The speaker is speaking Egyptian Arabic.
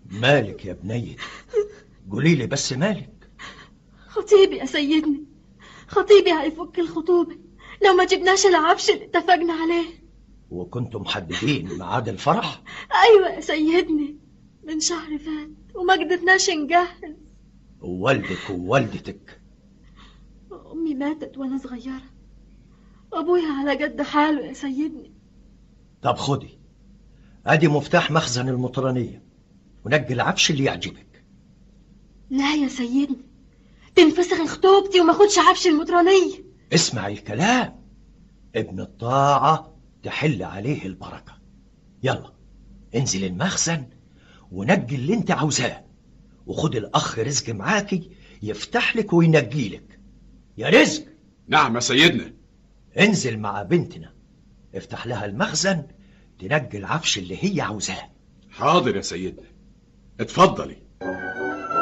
مالك يا بنيتي قولي لي بس مالك خطيبي يا سيدني خطيبي هيفك الخطوبة لو ما جبناش العفش اللي اتفقنا عليه وكنتم محددين ميعاد الفرح أيوة يا سيدني من شهر فات وما قدرناش نجهز ووالدك ووالدتك أمي ماتت وأنا صغيرة أبويا على قد حاله يا سيدني طب خدي ادي مفتاح مخزن المطرانية ونجي العفش اللي يعجبك لا يا سيدني تنفسخ خطوبتي وما اخدش عفش المطرانية اسمع الكلام ابن الطاعة تحل عليه البركة يلا انزل المخزن ونجي اللي انت عاوزاه وخد الاخ رزق معاكي يفتح لك وينجي لك يا رزق نعم يا سيدنا انزل مع بنتنا افتح لها المخزن تنجي العفش اللي هي عاوزاه حاضر يا سيدنا اتفضلي